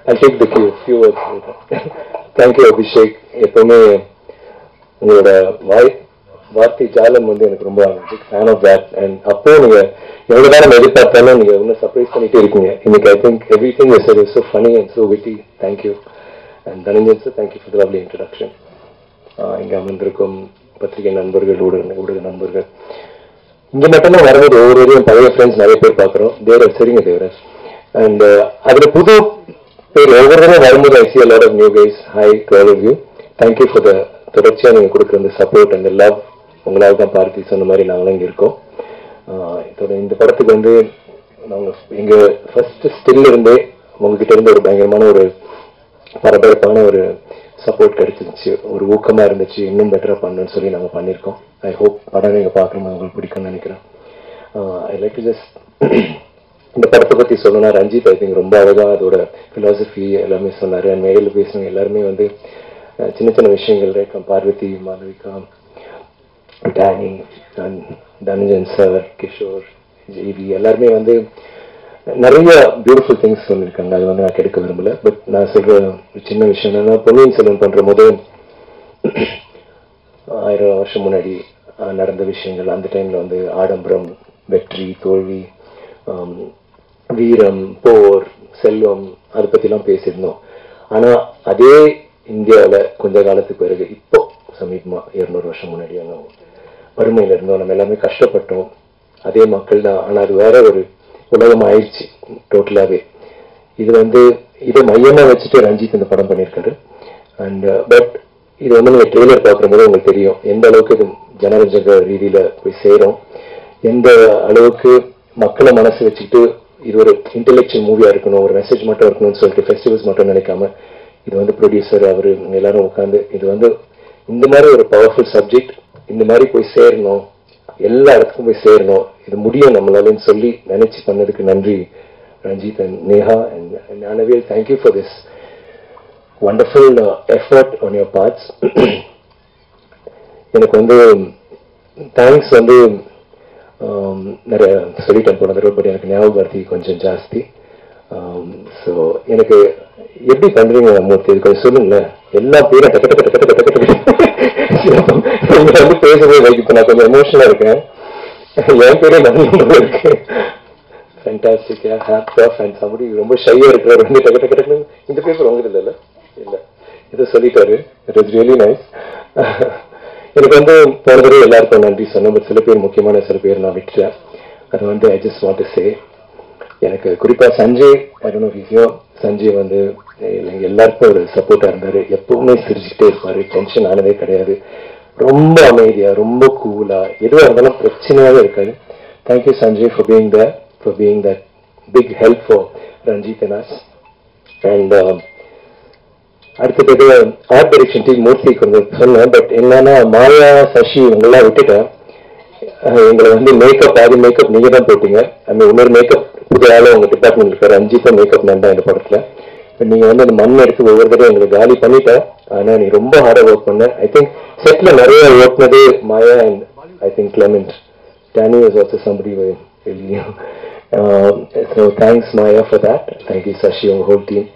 I take the few few words thank you Abhishek எப்பவுமே உங்களோட வாய் வார்த்தை ஜாலம் வந்து எனக்கு ரொம்ப big fan of that and அப்போ நீங்க எவ்வளவு நேரம் எதிர்பார்த்தாலும் நீங்க இன்னும் சர்ப்ரைஸ் பண்ணிட்டே இருக்கீங்க இன்னைக்கு I think everything is so funny and so witty thank you and Dhananjan sir thank you for the lovely introduction இங்க அமர்ந்திருக்கும் பத்திரிகை நண்பர்கள் ஊடக ஊடக நண்பர்கள் இங்க மட்டும்தான் வரும்போது ஒவ்வொருவரையும் பழைய ஃப்ரெண்ட்ஸ் நிறைய பேர் பார்க்குறோம் தேவர் சரிங்க தேவர் அண்ட் அதுல புது பேர் ஒவ்வொரு தடவை வரும்போது I see a lot of new guys hi to all of you thank you for the தொடர்ச்சியா நீங்க கொடுக்குற இந்த சப்போர்ட் அந்த லவ் உங்களால தான் பார்த்தி சொன்ன மாதிரி நாங்களும் இங்க இருக்கோம் ஆஹ் இதோட இந்த படத்துக்கு வந்து நாங்க எங்க ஃபர்ஸ்ட் ஸ்டில் இருந்தே உங்ககிட்ட இருந்து ஒரு பயங்கரமான ஒரு பரபரப்பான ஒரு சப்போர்ட் கிடைச்சிருச்சு ஒரு ஊக்கமா இருந்துச்சு இன்னும் பெட்டரா பண்ணணும்னு சொல்லி நாங்க பண்ணியிருக்கோம் ஐ ஹோப் படம் நீங்க பார்க்கணும் உங்களுக்கு பிடிக்கும்னு நினைக்கிறேன் ஐ லைக் டு ஜஸ்ட் இந்த படத்தை பத்தி சொல்லணும்னா ரஞ்சித் ஐ திங்க் ரொம்ப அழகா அதோட பிலாசபி எல்லாமே சொன்னாரு அண்ட் மேடையில் பேசுனவங்க எல்லாருமே வந்து அஹ், சின்ன சின்ன விஷயங்கள் இருக்கும் Parvathy Malavika Danny and Dhananjan sir Kishore JV எல்லாருமே வந்து நிறைய பியூட்டிஃபுல் திங்ஸ் சொல்லியிருக்காங்க அது வந்து நான் கெடுக்க விரும்பல பட் நான் சொல்ற ஒரு சின்ன விஷயம் என்னன்னா பொன்னியின் செல்வன் பண்ற போது ஆயிரம் வருஷம் முன்னாடி அஹ், நடந்த விஷயங்கள் அந்த டைம்ல வந்து ஆடம்பரம் வெற்றி தோல்வி ஆம், வீரம் போர் செல்வம் அதை பத்திலாம் பேசியிருந்தோம் ஆனா அதே இந்தியாவுல கொஞ்ச காலத்துக்கு பிறகு இப்போ சமீபமா இருநூறு வருஷம் முன்னாடி நம்ம வறுமையில இருந்தோம் நம்ம எல்லாமே கஷ்டப்பட்டோம் அதே மக்கள் தான் ஆனா அது வேற ஒரு உலகம் ஆயிடுச்சு டோட்டலாவே இது வந்து இதை மையமா வச்சுட்டு ரஞ்சித் இந்த படம் பண்ணியிருக்காரு அண்ட் பட் இது வந்து நீங்க ட்ரெய்லர் பார்க்கும்போது உங்களுக்கு தெரியும் எந்த அளவுக்கு இது ஜனரஞ்சக ரீதியில போய் சேரும் எந்த அளவுக்கு மக்களை மனசு வச்சுக்கிட்டு இது ஒரு இன்டெலெக்சுவல் மூவியா இருக்கணும் ஒரு மெசேஜ் மட்டும் இருக்கணும்னு சொல்லிட்டு ஃபெஸ்டிவல்ஸ் மட்டும் நினைக்காம இது வந்து ப்ரொடியூசர் அவரு இவங்க எல்லாரும் உட்காந்து இது வந்து இந்த மாதிரி ஒரு பவர்ஃபுல் சப்ஜெக்ட் இந்த மாதிரி போய் சேரணும் எல்லா இடத்துக்கும் போய் சேரணும் இது முடியும் நம்மளாலன்னு சொல்லி நினைச்சு பண்ணதுக்கு நன்றி Ranjith and Neha and Gnanavel thank you for this wonderful effort on your parts எனக்கு வந்து தேங்க்ஸ் வந்து ஆம், நிறைய சொல்லிட்டேன் போன தடவை பட் எனக்கு ஞாபகப்படுத்தி கொஞ்சம் ஜாஸ்தி ஸோ எனக்கு எப்படி பண்றீங்க மூர்த்தி இது கொஞ்சம் சொல்லுங்களேன் எல்லா பேரும் டக்கு டக்கு டக்கு டக்கு டக்கு டக்கு நீங்க வந்து பேசுறது like இப்ப நான் கொஞ்சம் எமோஷனலா இருக்கேன் என் பேரே நன்றி இருக்கு fantastic hats off and somebody ரொம்ப ஷையா இருக்கிறவர் வந்து டக்கு டக்கு டக்குன்னு இந்த பேப்பர் உங்க இல்ல இல்ல ஏதோ சொல்லிட்டாரு இட் இஸ் ரியலி நைஸ் எனக்கு வந்து போன தடவை எல்லாருக்கும் நன்றி சொன்னேன் பட் சில பேர் முக்கியமான சில பேர் நான் விட்டுட்டேன் அது வந்து I just want to say எனக்கு குறிப்பா சஞ்சய் ஐடனோ விஷயம் சஞ்சய் வந்து எங்க எல்லாருக்கும் ஒரு சப்போர்ட்டா இருந்தாரு எப்பவுமே சிரிச்சுக்கிட்டே இருப்பாரு டென்ஷன் ஆனதே கிடையாது ரொம்ப அமைதியா ரொம்ப கூலா எதுவாக இருந்தாலும் பிரச்சனையாவே இருக்காது thank you Sanjay for being the for being the big help for Ranjith and us and அடுத்தது ஆர்ட் டைரக்ஷன் டீம் மூர்த்தி கொஞ்சம் சொன்னேன் பட் என்னன்னா மாயா சசி இவங்கெல்லாம் விட்டுட்டேன் அஹ் எங்களை வந்து மேக்கப் ஆதி மேக்கப் நீங்க தான் போட்டீங்க ஐ மீன் இன்னொரு மேக்கப் புது ஆளு உங்க டிபார்ட்மெண்ட் இருக்காரு அஞ்சித்தா மேக்கப் நான் தான் இந்த படத்துல இப்ப நீங்க வந்து அந்த மண் எடுத்து ஒவ்வொரு தடவை எங்களுக்கு காலி பண்ணிட்ட ஆனா நீ ரொம்ப ஹார்டா ஒர்க் பண்ண ஐ திங்க் செட்ல நிறைய ஓட்டுனது Maya and I think Clement Danny was also somebody so thanks Maya for that thank you Sasi உங்க ஹோல் டீம்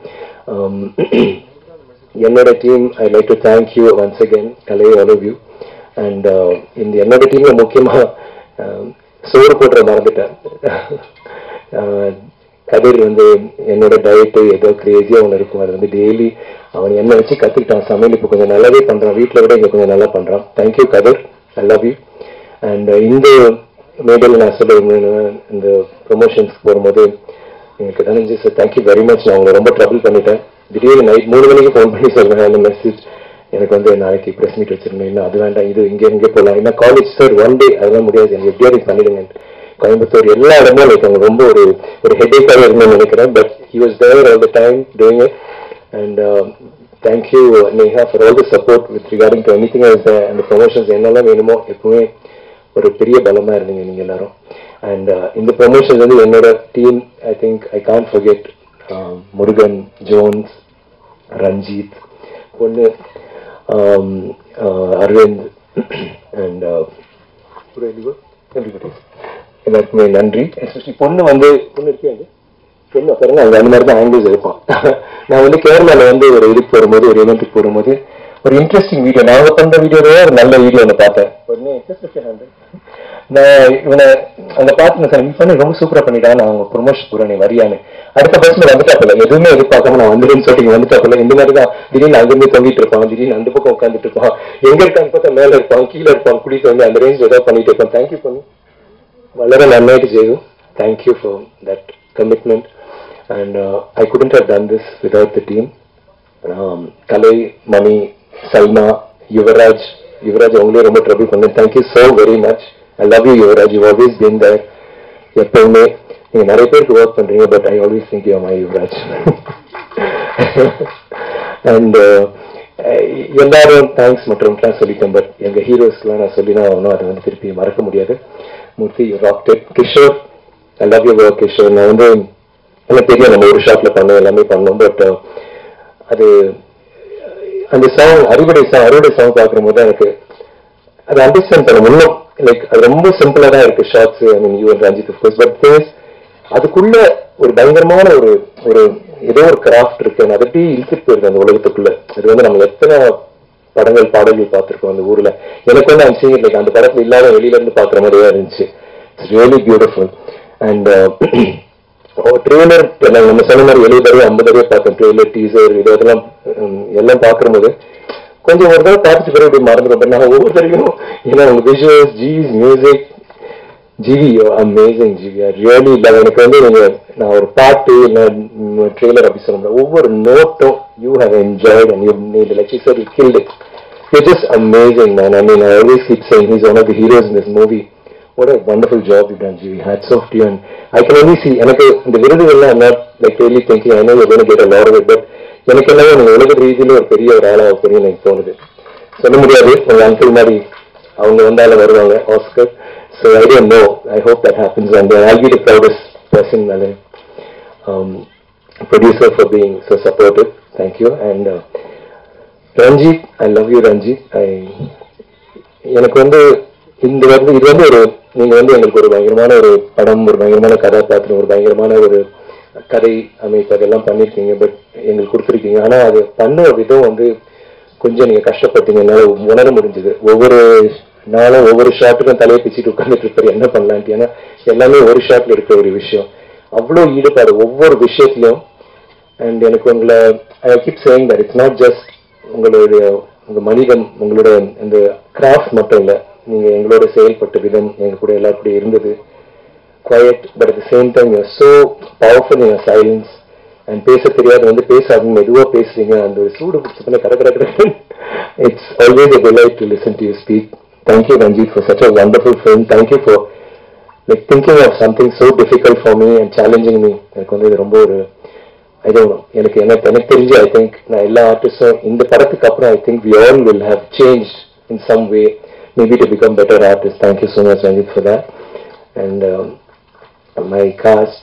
என்னோட team I like to thank you once again Kalai all of you and இந்த என்னோட டீம்ல முக்கியமா um, சோறு போட்டுற மறந்துட்டேன் Uh, கதிர் வந்து என்னோட டயட்டு ஏதோ கிரேசியா ஒன்று இருக்கும் அது வந்து டெய்லி அவன் என்ன வச்சு கத்துக்கிட்டான் சமையல் இப்போ கொஞ்சம் நல்லாவே பண்றான் வீட்டில் விட இங்க கொஞ்சம் நல்லா பண்றான் thank you Kathir I love you and இந்த மேடையில் நான் சொல்ல விரும்புறேன், இந்த ப்ரொமோஷன்ஸ்க்கு போகும்போது எனக்கு Dhananju sir thank you very much நான் உங்களை ரொம்ப ட்ரபிள் பண்ணிட்டேன் திடீர்னு நைட் மூணு மணிக்கு ஃபோன் பண்ணி சொல்றேன் அந்த மெசேஜ் எனக்கு வந்து நாளைக்கு ப்ரெஸ் மீட் வச்சிருந்தேன் இன்னும் அது வேண்டாம் இது இங்கே இங்கே போகலாம் ஏன்னா காலேஜ் சார் ஒன் டே அதெல்லாம் முடியாது எனக்கு எப்படியாவது பண்ணிடுங்க கோயம்புத்தூர் எல்லா இடமும் எனக்கு அவங்க ரொம்ப ஒரு ஒரு ஹெட்டேக்காக இருந்தேன்னு நினைக்கிறேன் but he was there all the time doing it and thank you Neha for all the support with regarding to anything அந்த ப்ரொமோஷன்ஸ் என்னெல்லாம் வேணுமோ எப்பவுமே ஒரு பெரிய பலமா இருந்தீங்க நீங்க எல்லாரும் அண்ட் இந்த ப்ரொமோஷன்ஸ் வந்து என்னோட team I think I can't forget Murugan Jones Ranjith பொண்ணு um, uh, அரவிந்த் அண்ட் எல்லாருக்குமே நன்றி எஸ்பெஷலி பொண்ணு வந்து பொண்ணு இருக்கே என்ன பாருங்க அவங்க அந்த மாதிரி தான் ஆங்கிள்ஸ் எடுப்பான் நான் வந்து கேரளால வந்து ஒரு இதுக்கு போகும்போது ஒரு இவெண்ட்டுக்கு போகும்போது ஒரு இன்ட்ரெஸ்டிங் வீடியோ நாங்க பண்ற வீடியோவே ஒரு நல்ல வீடியோ ஒன்று பார்த்தேன் உடனே just a second. நான் இவனை அந்த பார்த்து நான் சொன்னேன், நீ பண்ணி ரொம்ப சூப்பரா பண்ணிட்டா நான் அவங்க ப்ரொமோஷன் போறேன் நீ வரியான்னு அடுத்த பர்சன் வந்துட்டாப்புல எதுவுமே எதிர்பார்க்காம நான் வந்துடுன்னு சொல்லிட்டு வந்துட்டாப்புல இந்த மாதிரி தான் திடீர்னு அங்கிருந்து தொங்கிட்டு இருப்பான் திடீர்னு அந்த பக்கம் உட்காந்துட்டு இருப்பான் எங்க இருக்கான்னு பார்த்தா மேல இருப்பான் கீழே இருப்பான் குடி தொங்கி அந்த ரேஞ்ச் ஏதாவது பண்ணிட்டு இருப்பான் தேங்க்யூ பண்ணி വളരെ നന്നായിട്ട് ചെയ്തു thank you for that commitment and I couldn't have done this without the team Kalai Mani Salma Yuvaraj Yuvaraj அவங்களே ரொம்ப ட்ரபிள் பண்ணேன் thank you so very much I love you Yuvaraj you always been there எப்பவுமே நீங்க நிறைய பேருக்கு ஒர்க் பண்றீங்க but I always think you my Yuvaraj and எல்லாரும் thanks மற்றும் சொல்லிட்டேன் பட் எங்க ஹீரோஸ்க்குலாம் நான் சொல்லி தான் ஆகணும் அதை வந்து திருப்பி மறக்க முடியாது Murthy you rocked Kishore I love you work Kishore நான் வந்து எனக்கு தெரியும் நம்ம ஒரு ஷாட்ல பண்ணோம் எல்லாமே பண்ணோம் பட் அது அந்த சாங் அறுவடை சாங் அறுவடை சாங் பார்க்கும்போது எனக்கு அதை அண்டர்ஸ்டாண்ட் பண்ண இன்னும் லைக் அது ரொம்ப சிம்பிளா தான் இருக்கு shorts I mean you and Ranjith course but things அதுக்குள்ள ஒரு பயங்கரமான ஒரு ஒரு ஏதோ ஒரு கிராஃப்ட் இருக்கு அதை எப்படி இழுத்துட்டு போயிருக்கு அந்த உலகத்துக்குள்ள அது வந்து நம்ம எத்தனை படங்கள் பாடல்கள் பார்த்திருக்கோம் அந்த ஊர்ல எனக்கு வந்து ஐம் சீங் லைக் அந்த படத்துல இல்லாத வெளியில இருந்து பாக்குற மாதிரியே இருந்துச்சு it's really beautiful and trailer நம்ம சொன்ன மாதிரி எழுபது தடவை ஐம்பது தடவை பார்த்தோம் ட்ரெய்லர் டீசர் இது இதெல்லாம் உம், எல்லாம் பார்க்கும்போது கொஞ்சம் ஒரு தடவை பார்த்துட்டு பிறகு இப்படி மறந்துடும் நான் ஒவ்வொரு தடவையும் ஏன்னா உங்க விஷுவல்ஸ் ஜீஸ் music GV amazing GV really இல்லை எனக்கு வந்து நீங்க நான் ஒரு பாட்டு இல்லை ட்ரெய்லர் அப்படி சொல்ல முடியாது ஒவ்வொரு நோட்டும் you have enjoyed and you need like you sir you killed it You're just amazing, man. I mean, I always keep saying he's one of the heroes in this movie. What a wonderful job you've done, Jimmy. Hats off to you. And I can only see, எனக்கு இந்த விருதுகள்லாம் I'm not like really thinking, I know you're going to get a lot of it, but எனக்கு என்னவோ நீங்க உலக ரீதியில ஒரு பெரிய ஒரு ஆளாக பெரிய எனக்கு தோணுது சொல்ல முடியாது உங்க அங்கிள் மாதிரி அவங்க வந்தாலும் வருவாங்க Oscar so I don't know I hope that happens and I be the proudest person மேலே producer for being so supportive thank you and Ranjith I love you Ranjith I எனக்கு வந்து இந்த வந்து இது வந்து ஒரு நீங்க வந்து எங்களுக்கு ஒரு பயங்கரமான ஒரு படம் ஒரு பயங்கரமான கதாபாத்திரம் ஒரு பயங்கரமான ஒரு கதை அமைப்பு அதெல்லாம் பண்ணிருக்கீங்க பட் எங்களுக்கு கொடுத்துருக்கீங்க ஆனா அது பண்ண விதம் வந்து கொஞ்சம் நீங்க கஷ்டப்பட்டீங்க என்னால உணர முடிஞ்சது ஒவ்வொரு நாளும் ஒவ்வொரு ஷாட்டுக்கும் தலையை பிச்சுட்டு உட்காந்துட்டு இருப்பாரு என்ன பண்ணலான்ட்டு ஏன்னா எல்லாமே ஒரு ஷாட்ல இருக்கிற ஒரு விஷயம் அவ்வளோ ஈடுபாடு ஒவ்வொரு விஷயத்திலும் அண்ட் எனக்கு உங்களை I keep saying that it's not just உங்களுடைய உங்க மனிதம் உங்களோட இந்த கிராஃப்ட் மட்டும் இல்ல நீங்க எங்களோட செயல்பட்ட விதம் எங்க கூட எல்லாரும் கூட இருந்தது quiet but at same time your so powerful in silence and பேச தெரியாது வந்து பேசாதீங்க மெதுவா பேசுறீங்க அந்த ஒரு சூடு பிடிச்சதுன்னா கட கட கட it's always a delight to listen to you speak thank you Ranjith for such a wonderful film thank you for like thinking of something so difficult for me and challenging me எனக்கு வந்து இது ரொம்ப ஒரு ஐ டோன்ட் எனக்கு எனக்கு எனக்கு தெரிஞ்சு I think நான் எல்லா ஆர்டிஸ்டும் இந்த படத்துக்கு அப்புறம் I think we all will have change in some way maybe to become better artist thank you so much Ranjith for that and my cast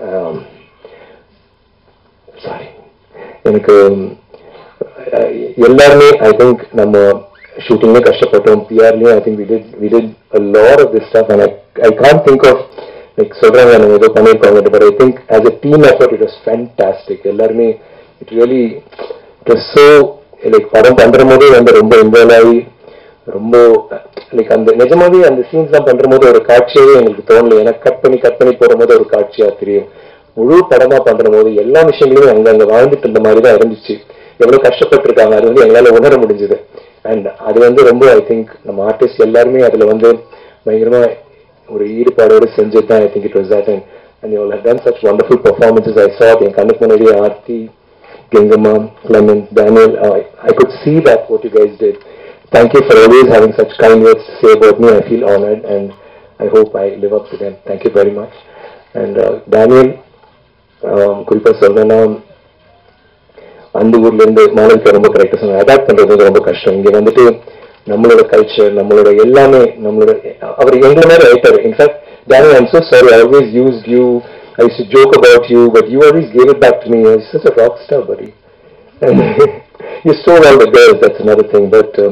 sorry எனக்கு அஹ், எல்லாருமே ஐ திங்க் நம்ம ஷூட்டிங்லேயே கஷ்டப்பட்டோம் பிஆர்லேயும் I think we did we did a lot of this stuff and I can't think of like சொல்றாங்க நம்ம ஏதோ பண்ணியிருப்பாங்க but I think as a team effort it was fantastic எல்லாருமே it really it was so like படம் பண்ற போதே வந்து ரொம்ப இன்வால்வ் ஆகி ரொம்ப லைக் அந்த நிஜமாவே அந்த சீன்ஸ் தான் பண்ற போது ஒரு காட்சியாவே எங்களுக்கு தோணல ஏன்னா கட் பண்ணி கட் பண்ணி போற போது ஒரு காட்சியா தெரியும் முழு படமா பண்ற போது எல்லா விஷயங்களும் அங்க அங்க வாழ்ந்துட்டு இருந்த மாதிரி தான் இருந்துச்சு எவ்வளவு கஷ்டப்பட்டு இருக்காங்க அது வந்து எங்களால உணர முடிஞ்சது அண்ட் அது வந்து ரொம்ப ஐ திங்க் நம்ம ஆர்டிஸ்ட் எல்லாருமே அதுல வந்து பயங்கரமா ஒரு ஈடுபாடோடு செஞ்சது தான் I think it was that and and you have done such wonderful performances I saw என் கண்ணுக்கு முன்னாடியே Aarthi Gengama, Clement, Daniel, uh, I could see that what you guys did. Thank you for always having such kind words to say about me. I feel honored and I hope I live up to them. Thank you very much. And uh, Daniel, um, குறிப்பா சொல்லணும்னா அந்த ஊர்ல இருந்து மாணவிக்கு ரொம்ப கரெக்டா சொன்னாங்க adapt பண்றது வந்து ரொம்ப கஷ்டம் இங்க வந்துட்டு நம்மளோட கல்ச்சர் நம்மளோட எல்லாமே நம்மளோட அவர் எங்களை மாதிரி ஆயிட்டாரு in fact Daniel I'm so sorry I always used you I used to joke about you but you always gave it back to me you're such a rock star buddy and you stole all the girls that's another thing but um,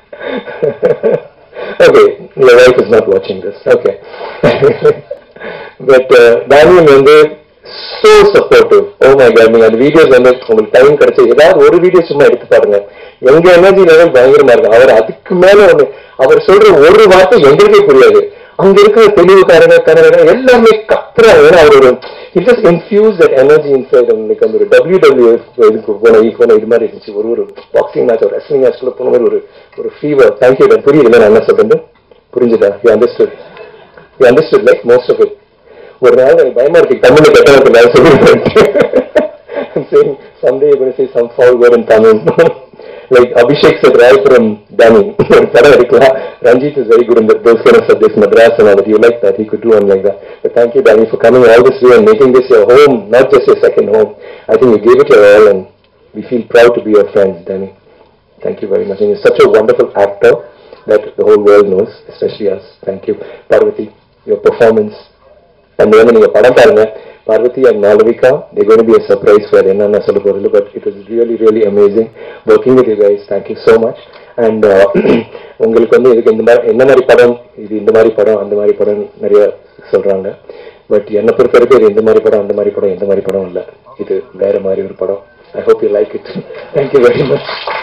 okay your wife is not watching this okay but Daniel வந்து so supportive oh my god நீங்க அந்த videos வந்து உங்களுக்கு time கிடைச்சு ஏதாவது ஒரு video சும்மா எடுத்து பாருங்க எங்க எனர்ஜி லெவல் பயங்கரமா இருக்கு அவர் அதுக்கு மேல ஒண்ணு அவர் சொல்ற ஒரு வார்த்தை எங்களுக்கே புரியாது அங்க இருக்கிற தெளிவுக்காரங்க கனரக எல்லாமே கத்துறாங்க ஏன்னா அவர் ஒரு it just infuse that energy inside உங்களுக்கு அந்த ஒரு டபிள்யூ டபிள்யூ இதுக்கு போன ஈ போன இது மாதிரி இருந்துச்சு ஒரு ஒரு பாக்ஸிங் மேட்ச் ஒரு ரெஸ்லிங் மேட்ச்ல போன மாதிரி ஒரு ஒரு ஃபீவர் தேங்க்யூ புரியுது நான் என்ன சொல்றேன் புரிஞ்சுதா you understood you understood like most of it ஒரு நாள் எனக்கு பயமா இருக்கு தமிழ்ல கட்டணத்துக்கு நான் சொல்லிருக்கேன் saying someday you're going to say some foul word in Tamil. like Abhishek said right from Danny. படம் எடுக்கலாம் Ranjit is very good in that, those kind of subjects, Madras and all that. You like that, he could do one like that. But thank you, Danny, for coming all this way and making this your home, not just your second home. I think you gave it your all and we feel proud to be your friends, Danny. Thank you very much. And you're such a wonderful actor that the whole world knows, especially us. Thank you. Parvati, your performance. And then நீங்க படம் பாருங்க Parvathy and Malavika they gonna be a surprise for என்னென்ன சொல்ல போறது but it is really really amazing working with you guys thank you so much and உங்களுக்கு வந்து இதுக்கு இந்த மாதிரி என்ன மாதிரி படம் இது இந்த மாதிரி படம் அந்த மாதிரி படம் நிறைய சொல்றாங்க பட் என்னை பொறுத்த வரைக்கும் இது இந்த மாதிரி படம் அந்த மாதிரி படம் எந்த மாதிரி படம் இல்லை இது வேற மாதிரி ஒரு படம் I hope you like it thank you very much